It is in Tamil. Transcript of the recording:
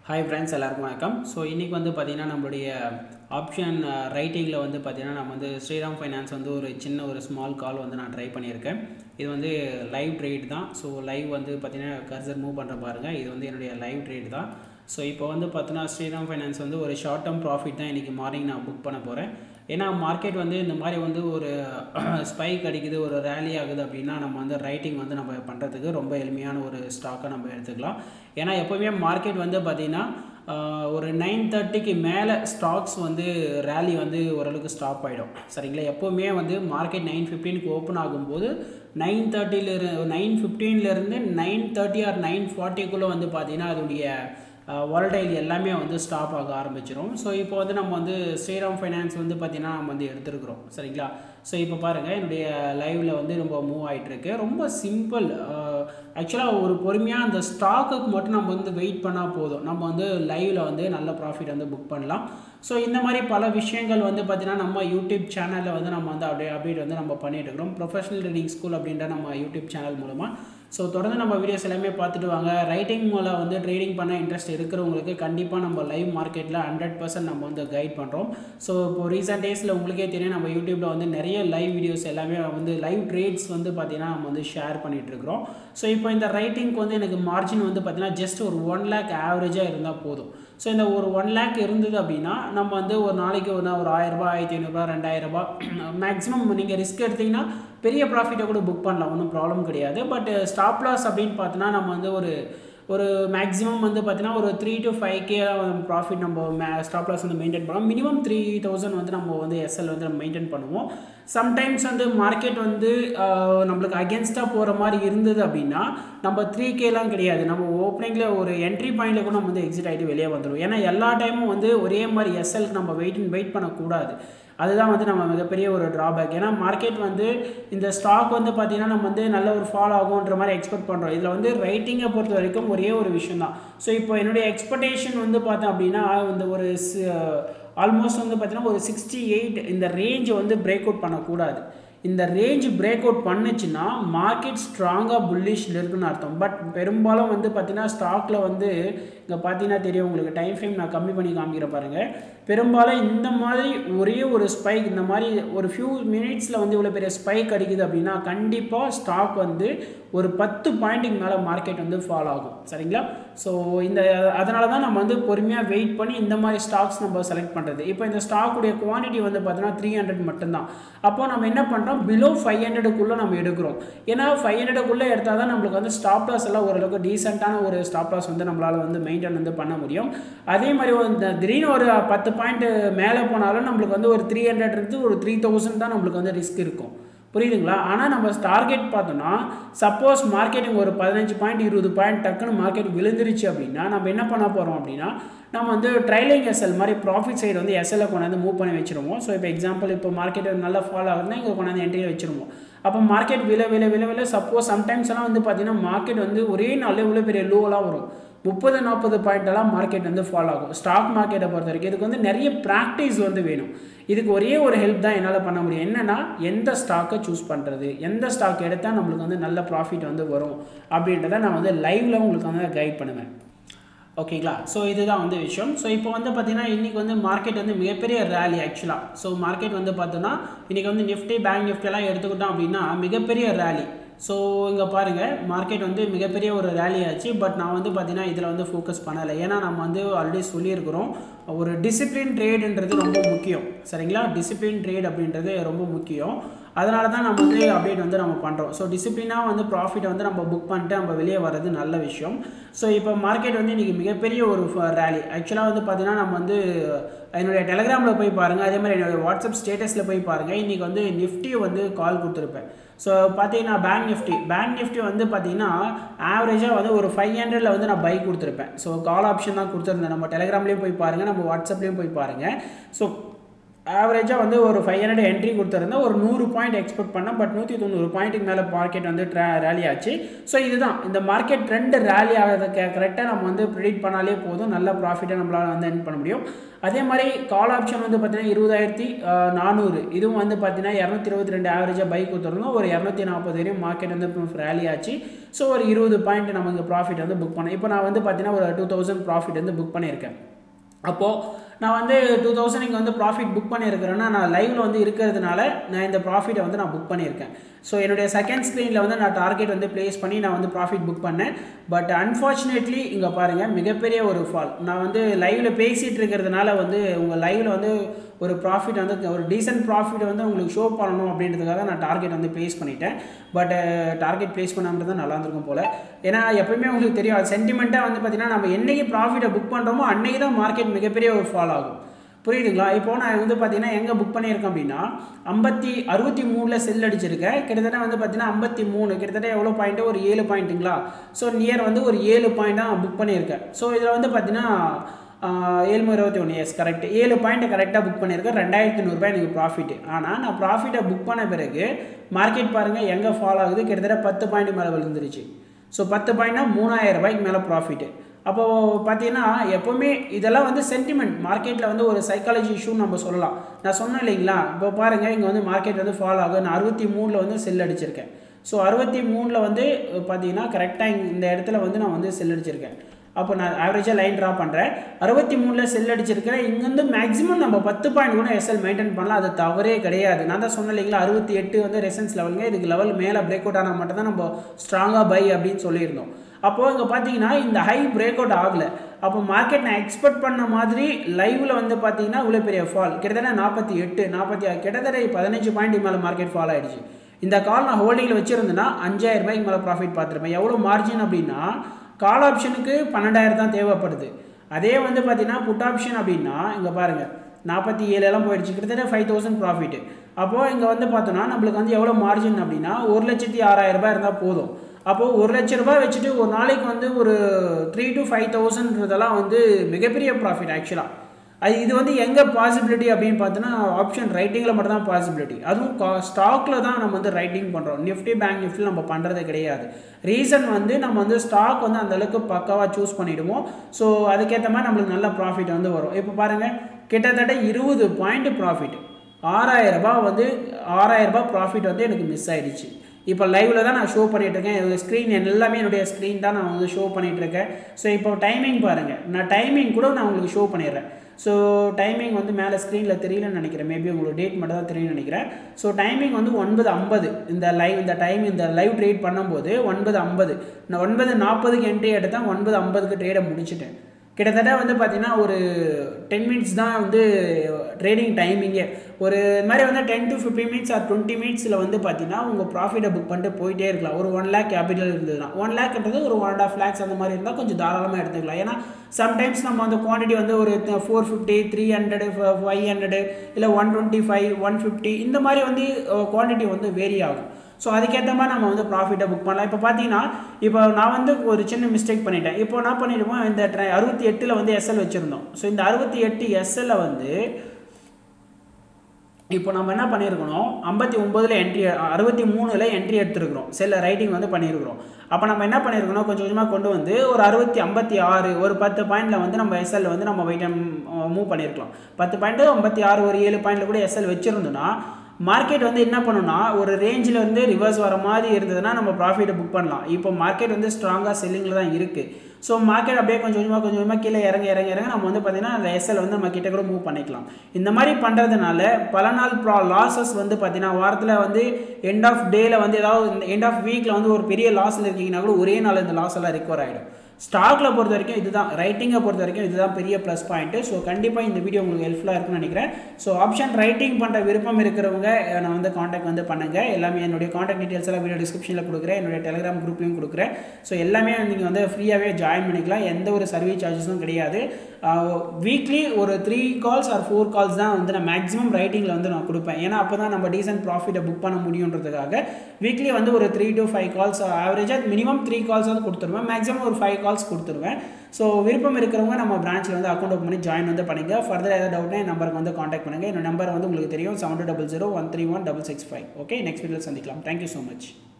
ஹாய் ஃப்ரெண்ட்ஸ் எல்லாருக்கும் வணக்கம் ஸோ இன்றைக்கி வந்து பார்த்திங்கன்னா நம்மளுடைய ஆப்ஷன் ரைட்டிங்கில் வந்து பார்த்திங்கன்னா நம்ம வந்து ஸ்ரீராம் ஃபைனான்ஸ் வந்து ஒரு சின்ன ஒரு ஸ்மால் கால் வந்து நான் ட்ரை பண்ணியிருக்கேன் இது வந்து லைவ் ட்ரேட் தான் ஸோ லைவ் வந்து பார்த்திங்கன்னா கர்சர் மூவ் பண்ணுற பாருங்கள் இது வந்து என்னுடைய லைவ் ட்ரேட் தான் ஸோ இப்போ வந்து பார்த்தீங்கன்னா ஸ்ரீராம் ஃபைனான்ஸ் வந்து ஒரு ஷார்ட் டேர்ம் ப்ராஃபிட் தான் இன்றைக்கி மார்னிங் நான் புக் பண்ண போகிறேன் ஏன்னா மார்க்கெட் வந்து இந்த மாதிரி வந்து ஒரு ஸ்பைக் அடிக்குது ஒரு ரேலி ஆகுது அப்படின்னா நம்ம வந்து ரைட்டிங் வந்து நம்ம பண்ணுறதுக்கு ரொம்ப எளிமையான ஒரு ஸ்டாக்கை நம்ம எடுத்துக்கலாம் ஏன்னா எப்போவுமே மார்க்கெட் வந்து பார்த்திங்கன்னா ஒரு நைன் தேர்ட்டிக்கு மேலே ஸ்டாக்ஸ் வந்து ரேலி வந்து ஓரளவுக்கு ஸ்டாப் ஆகிடும் சரிங்களா எப்போவுமே வந்து மார்க்கெட் நைன் ஃபிஃப்டீனுக்கு ஓப்பன் ஆகும்போது நைன் தேர்ட்டிலேரு நைன் ஃபிஃப்டீன்லேருந்து நைன் தேர்ட்டி ஆர் நைன் ஃபார்ட்டிக்குள்ளே வந்து பார்த்திங்கன்னா அதோடைய வாலடைல் எல்லாமே வந்து ஸ்டாப் ஆக ஆரம்பிச்சிடும் ஸோ இப்போ வந்து நம்ம வந்து ஸ்ரீராம் ஃபைனான்ஸ் வந்து பார்த்திங்கன்னா நம்ம வந்து எடுத்துருக்குறோம் சரிங்களா ஸோ இப்போ பாருங்கள் என்னுடைய லைவில் வந்து ரொம்ப மூவ் ஆகிட்டுருக்கு ரொம்ப சிம்பிள் ஆக்சுவலாக ஒரு பொறுமையாக அந்த ஸ்டாக்குக்கு மட்டும் நம்ம வந்து வெயிட் பண்ணால் போதும் நம்ம வந்து லைவில் வந்து நல்ல ப்ராஃபிட் வந்து புக் பண்ணலாம் ஸோ இந்த மாதிரி பல விஷயங்கள் வந்து பார்த்திங்கன்னா நம்ம யூடியூப் சேனலில் வந்து நம்ம வந்து அப்படியே அப்டேட் வந்து நம்ம பண்ணிகிட்டு இருக்கிறோம் ப்ரொஃபஷனல் ரீடிங் ஸ்கூல் அப்படின்ற நம்ம யூடியூப் சேனல் மூலமாக ஸோ தொடர்ந்து நம்ம வீடியோஸ் எல்லாமே பார்த்துட்டு வாங்க ரைட்டிங் மூலம் வந்து ட்ரேடிங் பண்ண இன்ட்ரெஸ்ட் இருக்கிறவங்களுக்கு கண்டிப்பாக நம்ம லைவ் மார்க்கெட்டில் ஹண்ட்ரட் பர்சன்ட் நம்ம வந்து கைட் பண்ணுறோம் ஸோ இப்போ ரீசெண்ட் டேஸில் உங்களுக்கே தெரியும் நம்ம யூடியூப்பில் வந்து நிறைய லைவ் வீடியோஸ் எல்லாமே வந்து லைவ் ட்ரேட்ஸ் வந்து பார்த்திங்கன்னா நம்ம வந்து ஷேர் பண்ணிகிட்ருக்குறோம் ஸோ இப்போ இந்த ரைட்டிங்க்கு வந்து எனக்கு மார்ஜின் வந்து பார்த்திங்கன்னா ஜஸ்ட் ஒரு ஒன் லேக் ஆவரேஜாக இருந்தால் போதும் ஸோ இந்த ஒரு ஒன் லேக் இருந்தது அப்படின்னா நம்ம வந்து ஒரு நாளைக்கு ஒரு ஒரு ஆயிரரூபா ஆயிரத்தி ஐநூறுரூபா ரெண்டாயிரரூபா மேக்ஸிமம் நீங்கள் ரிஸ்க் எடுத்திங்கன்னா பெரிய ப்ராஃபிட்டை கூட புக் பண்ணலாம் ஒன்றும் ப்ராப்ளம் கிடையாது பட் ஸ்டாப் லாஸ் அப்படின்னு பார்த்தோன்னா நம்ம வந்து ஒரு ஒரு மேக்ஸிமம் வந்து பார்த்தீங்கன்னா ஒரு three to five K profit நம்ம மே ஸ்டாப் லாஸ் வந்து மெயின்டைன் பண்ணலாம் மினிமம் த்ரீ தௌசண்ட் வந்து நம்ம வந்து எஸ்எல் வந்து நம்ம மெயின்டைன் பண்ணுவோம் சம்டைம்ஸ் வந்து மார்க்கெட் வந்து நம்மளுக்கு அகேன்ஸ்டாக போகிற மாதிரி இருந்தது அப்படின்னா நம்ம த்ரீ கேலாம் கிடையாது நம்ம ஓப்பனிங்கில் ஒரு என்ட்ரி பாயிண்டில் கூட நம்ம வந்து எக்ஸிட் ஆகிட்டு வெளியே வந்துடும் ஏன்னா எல்லா டைமும் வந்து ஒரே மாதிரி எஸ்எல்க்கு நம்ம வெயிட் அண்ட் வெயிட் பண்ணக்கூடாது அதுதான் வந்து நம்ம மிகப்பெரிய ஒரு ட்ராபேக் ஏன்னா மார்க்கெட் வந்து இந்த ஸ்டாக் வந்து பார்த்திங்கன்னா நம்ம வந்து நல்ல ஒரு ஃபாலோ ஆகுன்ற மாதிரி எக்ஸ்பெக்ட் பண்ணுறோம் இதில் வந்து ரைட்டிங்கை பொறுத்த வரைக்கும் ஒரே ஒரு விஷயம் தான் ஸோ இப்போ என்னுடைய எக்ஸ்பெக்டேஷன் வந்து பார்த்தோம் அப்படின்னா இந்த ஒரு ஆல்மோஸ்ட் வந்து பார்த்திங்கன்னா ஒரு சிக்ஸ்டி எயிட் இந்த ரேஞ்சை வந்து பிரேக் அவுட் பண்ணக்கூடாது இந்த ரேஞ்ச் பிரேக் அவுட் பண்ணுச்சுன்னா மார்க்கெட் ஸ்ட்ராங்காக புல்லிஷில் இருக்குன்னு அர்த்தம் பட் பெரும்பாலும் வந்து பார்த்தீங்கன்னா ஸ்டாக்கில் வந்து இங்கே பார்த்தீங்கன்னா தெரியும் உங்களுக்கு டைம் ஃப்ரேம் நான் கம்மி பண்ணி காமிக்கிற பாருங்கள் பெரும்பாலும் இந்த மாதிரி ஒரே ஒரு ஸ்பைக் இந்த மாதிரி ஒரு ஃபியூ மினிட்ஸில் வந்து இவ்வளோ பெரிய ஸ்பைக் அடிக்குது அப்படின்னா கண்டிப்பாக ஸ்டாக் வந்து ஒரு பத்து பாயிண்ட்டுக்கு மேலே மார்க்கெட் வந்து ஃபாலோ ஆகும் சரிங்களா ஸோ இந்த அதனால தான் நம்ம வந்து பொறுமையாக வெயிட் பண்ணி இந்த மாதிரி ஸ்டாக்ஸ் நம்ம செலக்ட் பண்ணுறது இப்போ இந்த ஸ்டாக்குடைய குவான்டிட்டி வந்து பார்த்தீங்கன்னா த்ரீ ஹண்ட்ரட் மட்டும்தான் அப்போ நம்ம என்ன பண்ணுறோம் பிலோ ஃபைவ் ஹண்ட்ரடுக்குள்ளே நம்ம எடுக்கிறோம் ஏன்னா ஃபைவ் ஹண்ட்ரடுக்குள்ளே எடுத்தால் தான் நம்மளுக்கு வந்து ஸ்டாப் லாஸ் எல்லாம் ஓரளவுக்கு டீசெண்டான ஒரு ஸ்டாப் லாஸ் வந்து நம்மளால் வந்து மெயின்டைன் வந்து பண்ண முடியும் அதே மாதிரி இந்த திடீர்னு ஒரு பத்து பாயிண்ட் மேலே போனாலும் நம்மளுக்கு வந்து ஒரு த்ரீ ஹண்ட்ரட் இருந்து ஒரு த்ரீ தௌசண்ட் தான் நம்மளுக்கு வந்து ரிஸ்க் இருக்கும் புரியுதுங்களா ஆனால் நம்ம டார்கெட் பார்த்தோன்னா சப்போஸ் மார்க்கெட்டிங் ஒரு பதினஞ்சு பாயிண்ட் இருபது பாயிண்ட் டக்குன்னு மார்க்கெட் விழுந்துருச்சு அப்படின்னா நம்ம என்ன பண்ண போகிறோம் அப்படின்னா நம்ம வந்து ட்ரைலிங் எஸ்எல் மாதிரி ப்ராஃபிட் சைடு வந்து எஸ்எல்லை கொண்டாந்து மூவ் பண்ணி வச்சுருவோம் ஸோ இப்போ எக்ஸாம்பிள் இப்போ மார்க்கெட் நல்லா ஃபாலோ ஆகுதுன்னா இங்கே கொண்டாந்து என்ட்ரியை வச்சுருவோம் அப்போ மார்க்கெட் விலை விலை விலை விலை சப்போஸ் சம்டைம்ஸ் எல்லாம் வந்து பார்த்தீங்கன்னா மார்க்கெட் வந்து ஒரே நாளில் இவ்வளோ பெரிய லோவெலாம் வரும் முப்பது நாற்பது பாயிண்டெல்லாம் மார்க்கெட் வந்து ஃபாலோ ஆகும் ஸ்டாக் மார்க்கெட்டை பொறுத்த வரைக்கும் இதுக்கு வந்து நிறைய ப்ராக்டிஸ் வந்து வேணும் இதுக்கு ஒரே ஒரு ஹெல்ப் தான் என்னால் பண்ண முடியும் என்னென்னா எந்த ஸ்டாக்கை சூஸ் பண்ணுறது எந்த ஸ்டாக் எடுத்தால் நம்மளுக்கு வந்து நல்ல ப்ராஃபிட் வந்து வரும் அப்படின்றத நான் வந்து லைவில் உங்களுக்கு வந்து கைட் பண்ணுவேன் ஓகேங்களா ஸோ இதுதான் வந்து விஷயம் ஸோ இப்போ வந்து பார்த்தீங்கன்னா இன்றைக்கி வந்து மார்க்கெட் வந்து மிகப்பெரிய ரேலி ஆக்சுவலாக ஸோ மார்க்கெட் வந்து பார்த்தோன்னா இன்றைக்கி வந்து நிஃப்டி பேங்க் நிஃப்டியெல்லாம் எடுத்துக்கிட்டோம் அப்படின்னா மிகப்பெரிய ரேலி ஸோ இங்கே பாருங்கள் மார்க்கெட் வந்து மிகப்பெரிய ஒரு ரேலி ஆச்சு பட் நான் வந்து பார்த்தீங்கன்னா இதில் வந்து ஃபோக்கஸ் பண்ணலை ஏன்னா நம்ம வந்து ஆல்ரெடி சொல்லியிருக்கிறோம் ஒரு டிசிப்ளின் ட்ரேடுன்றது ரொம்ப முக்கியம் சரிங்களா டிசிப்ளின் ட்ரேட் அப்படின்றது ரொம்ப முக்கியம் அதனால தான் நம்ம வந்து அப்டேட் வந்து நம்ம பண்ணுறோம் ஸோ டிசிப்ளினாக வந்து ப்ராஃபிட்டை வந்து நம்ம புக் பண்ணிட்டு நம்ம வெளியே வர்றது நல்ல விஷயம் ஸோ இப்போ மார்க்கெட் வந்து இன்றைக்கி மிகப்பெரிய ஒரு ரேலி ஆக்சுவலாக வந்து பார்த்திங்கன்னா நம்ம வந்து என்னுடைய டெலிகிராமில் போய் பாருங்கள் அதே மாதிரி என்னுடைய வாட்ஸ்அப் ஸ்டேட்டஸில் போய் பாருங்கள் இன்றைக்கி வந்து நிஃப்டி வந்து கால் கொடுத்துருப்பேன் ஸோ பார்த்தீங்கன்னா பேங்க் நிஃப்டி பேங்க் நிஃப்டி வந்து பார்த்தீங்கன்னா ஆவரேஜாக வந்து ஒரு ஃபைவ் ஹண்ட்ரடில் வந்து நான் பை கொடுத்துருப்பேன் ஸோ கால் ஆப்ஷன் தான் கொடுத்துருந்தேன் நம்ம டெலிகிராம்லேயும் போய் பாருங்கள் நம்ம வாட்ஸ்அப்லேயும் போய் பாருங்கள் ஸோ ஆவரேஜாக வந்து ஒரு ஃபைவ் ஹண்ட்ரட் என்ட்ரி கொடுத்துருந்தா ஒரு நூறு பாயிண்ட் எக்ஸ்பெக்ட் பண்ணேன் பட் நூற்றி தொண்ணூறு பாயிண்ட்டுக்கு மேலே மார்க்கெட் வந்து ட்ரா ரேலி ஆச்சு ஸோ இதுதான் இந்த மார்க்கெட் ட்ரெண்ட் ரேலி ஆகிறத கரெக்டாக நம்ம வந்து ப்ரிடிக்ட் பண்ணாலே போதும் நல்ல ப்ராஃபிட்டை நம்மளால் வந்து எர்ன் பண்ண முடியும் அதே மாதிரி கால் ஆப்ஷன் வந்து பார்த்தீங்கன்னா இருபதாயிரத்தி நானூறு இதுவும் வந்து பார்த்தீங்கன்னா இரநூத்தி இருபத்தி ரெண்டு ஆவரேஜாக பைக் கொடுத்துருந்தோம் ஒரு இரநூத்தி நாற்பது வரையும் மார்க்கெட் வந்து ரேலி ஆச்சு ஸோ ஒரு இருபது பாயிண்ட் நமக்கு ப்ராஃபிட் வந்து புக் பண்ணேன் இப்போ நான் வந்து பார்த்தீங்கன்னா ஒரு டூ தௌசண்ட் ப்ராஃபிட் வந்து புக் பண்ணியிருக்கேன் அப்போது நான் வந்து டூ தௌசண்ட் இங்கே வந்து ப்ராஃபிட் புக் பண்ணியிருக்கிறேன்னா நான் லைவில் வந்து இருக்கிறதுனால நான் இந்த ப்ராஃபிட்டை வந்து நான் புக் பண்ணியிருக்கேன் ஸோ என்னுடைய செகண்ட் ஸ்க்ரீனில் வந்து நான் டார்கெட் வந்து ப்ளேஸ் பண்ணி நான் வந்து ப்ராஃபிட் புக் பண்ணேன் பட் அன்ஃபார்ச்சுனேட்லி இங்கே பாருங்கள் மிகப்பெரிய ஒரு ஃபால் நான் வந்து லைவில் பேசிகிட்டு இருக்கிறதுனால வந்து உங்கள் லைவில் வந்து ஒரு ப்ராஃபிட் வந்து ஒரு டீசென்ட் ப்ராஃபிட் வந்து உங்களுக்கு ஷோ பண்ணணும் அப்படின்றதுக்காக நான் டார்கெட் வந்து ப்ளேஸ் பண்ணிட்டேன் பட் டார்கெட் ப்ளேஸ் பண்ணாமல் தான் நல்லா இருந்திருக்கும் போல் ஏன்னா எப்பவுமே உங்களுக்கு தெரியும் அது சென்டிமெண்ட்டாக வந்து பார்த்தீங்கன்னா நம்ம என்னைக்கு ப்ராஃபிட்டை புக் பண்ணுறோமோ அன்றைக்கி தான் மார்க்கெட் மிகப்பெரிய ஒரு ஃபால் ஆகும் புரியுதுங்களா இப்போ நான் வந்து பார்த்தீங்கன்னா எங்கே புக் பண்ணியிருக்கேன் அப்படின்னா ஐம்பத்தி அறுபத்தி மூணில் செல் அடிச்சிருக்கேன் கிட்டத்தட்ட வந்து பார்த்தீங்கன்னா ஐம்பத்தி மூணு கிட்டத்தட்ட எவ்வளோ பாயிண்ட்டு ஒரு ஏழு பாயிண்ட்டுங்களா ஸோ நியர் வந்து ஒரு ஏழு பாயிண்ட் தான் புக் பண்ணியிருக்கேன் ஸோ இதில் வந்து பார்த்தீங்கன்னா ஏழு இருபத்தி ஒன்று எஸ் கரெக்ட் ஏழு பாயிண்ட்டை கரெக்டாக புக் பண்ணியிருக்கேன் ரெண்டாயிரத்தி நூறுரூபா எனக்கு ப்ராஃபிட் ஆனால் நான் ப்ராஃபிட்டை புக் பண்ண பிறகு மார்க்கெட் பாருங்கள் எங்கே ஃபால் ஆகுது கிட்டத்தட்ட பத்து பாயிண்ட் மேலே விழுந்துருச்சு ஸோ பத்து பாயிண்ட்னா மூணாயிரம் ரூபாய்க்கு மேலே ப்ராஃபிட்டு அப்போது பார்த்தீங்கன்னா எப்போவுமே இதெல்லாம் வந்து சென்டிமெண்ட் மார்க்கெட்டில் வந்து ஒரு சைக்காலஜி இஷ்யூன்னு நம்ம சொல்லலாம் நான் சொன்னேன் இல்லைங்களா இப்போ பாருங்கள் இங்கே வந்து மார்க்கெட் வந்து ஃபால் ஆகும் நான் அறுபத்தி மூணில் வந்து செல் அடிச்சிருக்கேன் ஸோ அறுபத்தி மூணில் வந்து பார்த்தீங்கன்னா கரெக்டாக இந்த இடத்துல வந்து நான் வந்து செல் அடிச்சிருக்கேன் அப்போ நான் ஆவரேஜாக லைன் ட்ரா பண்ணுறேன் அறுபத்தி மூணில் செல் அடிச்சிருக்கிறேன் இங்கேருந்து மேக்ஸிமம் நம்ம பத்து பாயிண்ட் கூட எஸ்எல் மெயின்டைன் பண்ணலாம் அது தவறே கிடையாது நான் தான் சொன்னேன் இல்லைங்களா அறுபத்தி எட்டு வந்து ரெசன்ஸ் லெவலுங்க இதுக்கு லெவல் மேலே பிரேக் அவுட் ஆனால் மட்டும் தான் நம்ம ஸ்ட்ராங்காக பை அப்படின்னு சொல்லியிருந்தோம் அப்போது இங்கே பார்த்தீங்கன்னா இந்த ஹை பிரேக் அவுட் ஆகலை அப்போ மார்க்கெட் நான் எக்ஸ்பெக்ட் பண்ண மாதிரி லைவில் வந்து பார்த்தீங்கன்னா இவ்வளோ பெரிய ஃபால் கிட்டத்தட்ட நாற்பத்தி எட்டு நாற்பத்தி ஆறு கிட்டத்தட்ட பதினஞ்சு பாயிண்ட் மேலே மார்க்கெட் ஃபால் ஆகிடுச்சு இந்த கால் நான் ஹோல்டிங்கில் வச்சுருந்தேன்னா அஞ்சாயிரம் ரூபாய்க்கு மேலே ப்ராஃபிட் பார்த்துருப்பேன் எவ்வளோ மார்ஜின் அப்படின்னா கால் ஆப்ஷனுக்கு பன்னெண்டாயிரம் தான் தேவைப்படுது அதே வந்து பார்த்தீங்கன்னா புட் ஆப்ஷன் அப்படின்னா இங்கே பாருங்கள் நாற்பத்தி ஏழுலாம் போயிடுச்சு கிட்டத்தட்ட ஃபைவ் தௌசண்ட் ப்ராஃபிட் அப்போது இங்கே வந்து பார்த்தோன்னா நம்மளுக்கு வந்து எவ்வளோ மார்ஜின் அப்படின்னா ஒரு லட்சத்தி ஆறாயிரம் ரூபாய் இருந்தால் போதும் அப்போது ஒரு லட்ச ரூபாய் வச்சுட்டு ஒரு நாளைக்கு வந்து ஒரு த்ரீ டு ஃபைவ் தௌசண்ட்ன்றதெல்லாம் வந்து மிகப்பெரிய ப்ராஃபிட் ஆக்சுவலாக அது இது வந்து எங்கே பாசிபிலிட்டி அப்படின்னு பார்த்தோன்னா ஆப்ஷன் ரைட்டிங்கில் மட்டும் தான் பாசிபிலிட்டி அதுவும் கா ஸ்டாக்கில் தான் நம்ம வந்து ரைட்டிங் பண்ணுறோம் நிஃப்டி பேங்க் நிஃப்டி நம்ம பண்ணுறது கிடையாது ரீசன் வந்து நம்ம வந்து ஸ்டாக் வந்து அந்தளவுக்கு பக்காவாக சூஸ் பண்ணிவிடுவோம் ஸோ அதுக்கேற்ற மாதிரி நம்மளுக்கு நல்ல ப்ராஃபிட் வந்து வரும் இப்போ பாருங்கள் கிட்டத்தட்ட இருபது பாயிண்ட் ப்ராஃபிட் ஆறாயிரம் ரூபாய் வந்து ஆறாயிரம் ரூபாய் ப்ராஃபிட் வந்து எனக்கு மிஸ் ஆயிடுச்சு இப்போ லைவில் தான் நான் ஷோ பண்ணிகிட்ருக்கேன் என்னோடய ஸ்க்ரீன் எல்லாமே என்னுடைய ஸ்க்ரீன் தான் நான் வந்து ஷோ பண்ணிகிட்ருக்கேன் ஸோ இப்போ டைமிங் பாருங்கள் நான் டைமிங் கூட நான் உங்களுக்கு ஷோ பண்ணிடுறேன் ஸோ டைமிங் வந்து மேலே ஸ்க்ரீனில் தெரியலன்னு நினைக்கிறேன் மேபி உங்களுக்கு டேட் மட்டும் தான் தெரியும்னு நினைக்கிறேன் ஸோ டைமிங் வந்து ஒன்பது ஐம்பது இந்த லைவ் இந்த டைம் இந்த லைவ் ட்ரேட் பண்ணும்போது ஒன்பது ஐம்பது நான் ஒன்பது நாற்பதுக்கு என்ட்ரி எடுத்தேன் ஒன்பது ஐம்பதுக்கு ட்ரேடை முடிச்சிட்டேன் கிட்டத்தட்ட வந்து பார்த்தீங்கன்னா ஒரு டென் மினிட்ஸ் தான் வந்து ட்ரேடிங் டைமிங்கே ஒரு இது மாதிரி வந்து ten to fifty minutes or twenty மினிட்ஸில் வந்து பார்த்தீங்கன்னா உங்கள் ப்ராஃபிட்டை புக் பண்ணிட்டு போயிட்டே இருக்கலாம் ஒரு ஒன் லேக் கேபிட்டல் இருந்ததுன்னா ஒன் லேக்ன்றது ஒரு ஒன் அண்ட் ஆஃப் லேக்ஸ் அந்த மாதிரி இருந்தால் கொஞ்சம் தாராளமாக எடுத்துக்கலாம் ஏன்னா சம்டைம்ஸ் நம்ம அந்த குவான்டிட்டி வந்து ஒரு four fifty three hundred five hundred இல்லை one twenty five one fifty இந்த மாதிரி வந்து குவான்டிட்டி வந்து வேரி ஆகும் ஸோ அதுக்கேற்ற மாதிரி நம்ம வந்து ப்ராஃபிட்டை புக் பண்ணலாம் இப்போ பார்த்தீங்கன்னா இப்போ நான் வந்து ஒரு சின்ன மிஸ்டேக் பண்ணிட்டேன் இப்போ என்ன பண்ணிடுவோம் இந்த ட்ரை அறுபத்தி எட்டில் வந்து எஸ்எல் வச்சுருந்தோம் ஸோ இந்த அறுபத்தி எட்டு எஸ்எல்ல வந்து இப்போ நம்ம என்ன பண்ணியிருக்கணும் ஐம்பத்தி ஒம்பதில் என்ட்ரி அறுபத்தி மூணில் என்ட்ரி எடுத்துருக்கிறோம் செல்ல ரைட்டிங் வந்து பண்ணியிருக்கிறோம் அப்போ நம்ம என்ன பண்ணியிருக்கணும் கொஞ்சம் கொஞ்சமாக கொண்டு வந்து ஒரு அறுபத்தி ஐம்பத்தி ஆறு ஒரு பத்து பாயிண்டில் வந்து நம்ம எஸ்எல் வந்து நம்ம வெயிட்டம் மூவ் பண்ணியிருக்கலாம் பத்து பாயிண்ட்டு ஐம்பத்தி ஆறு ஒரு ஏழு பாயிண்டில் கூட எஸ்எல் வச்சுருந்தோன்னா மார்க்கெட் வந்து என்ன பண்ணுன்னா ஒரு ரேஞ்சில் வந்து ரிவர்ஸ் வர மாதிரி இருந்ததுன்னா நம்ம ப்ராஃபிட்டை புக் பண்ணலாம் இப்போ மார்க்கெட் வந்து ஸ்ட்ராங்காக செல்லிங்கில் தான் இருக்குது ஸோ மார்க்கெட் அப்படியே கொஞ்சம் கொஞ்சமாக கொஞ்சம் கொஞ்சமாக கீழே இறங்க இறங்க இறங்க நம்ம வந்து பார்த்திங்கன்னா அந்த எஸ்எல் வந்து நம்ம கிட்ட கூட மூவ் பண்ணிக்கலாம் இந்த மாதிரி பண்ணுறதுனால பல நாள் ப்ரா லாஸஸ் வந்து பார்த்திங்கன்னா வாரத்தில் வந்து எண்ட் ஆஃப் டேயில் வந்து ஏதாவது எண்ட் ஆஃப் வீக்கில் வந்து ஒரு பெரிய லாஸில் இருக்கீங்கன்னா கூட ஒரே நாள் இந்த லாஸ் எல்லாம் ரிக்கவர் ஆகிடும் ஸ்டாக்கில் பொறுத்த வரைக்கும் இதுதான் ரைட்டிங்கை பொறுத்த வரைக்கும் இதுதான் பெரிய ப்ளஸ் பாயிண்ட்டு ஸோ கண்டிப்பாக இந்த வீடியோ உங்களுக்கு ஹெல்ப்ஃபுல்லாக இருக்கும்னு நினைக்கிறேன் ஸோ ஆப்ஷன் ரைட்டிங் பண்ணுற விருப்பம் இருக்கிறவங்க நான் வந்து காண்டாக்ட் வந்து பண்ணுங்கள் எல்லாமே என்னுடைய காண்டாக்ட் டீட்டெயில்ஸ் எல்லாம் வீடியோ டிஸ்கிரிப்ஷனில் கொடுக்குறேன் என்னுடைய டெலிகிராம் குரூப்லையும் கொடுக்குறேன் ஸோ எல்லாமே நீங்கள் வந்து ஃப்ரீயாகவே ஜாயின் பண்ணிக்கலாம் எந்த ஒரு சர்வீஸ் சார்ஜஸும் கிடையாது வீக்லி ஒரு three calls or four calls தான் வந்து நான் மேக்ஸிமம் ரைட்டிங்கில் வந்து நான் கொடுப்பேன் ஏன்னா அப்போ தான் நம்ம டீசென்ட் ப்ராஃபிட்டை புக் பண்ண முடியுன்றதுக்காக வீக்லி வந்து ஒரு த்ரீ டு ஃபைவ் கால்ஸ் ஆவரேஜாக மினிமம் த்ரீ கால்ஸ் வந்து கொடுத்துருவேன் மேக்ஸிமம் ஒரு ஃபைவ் கால்ஸ் கொடுத்துருவேன் ஸோ விருப்பம் இருக்கிறவங்க நம்ம பிரான்ச்சில் வந்து அக்கௌண்ட் ஓப்பன் பண்ணி ஜாயின் வந்து பண்ணிங்க ஃபர்தர் ஏதாவது டவுட்னா என் நம்பருக்கு வந்து காண்டாக்ட் பண்ணுங்கள் என்னோட நம்பர் வந்து உங்களுக்கு தெரியும் seven two double zero one three one double six five okay next வீடியோவில் சந்திக்கலாம் தேங்க்யூ ஸோ மச்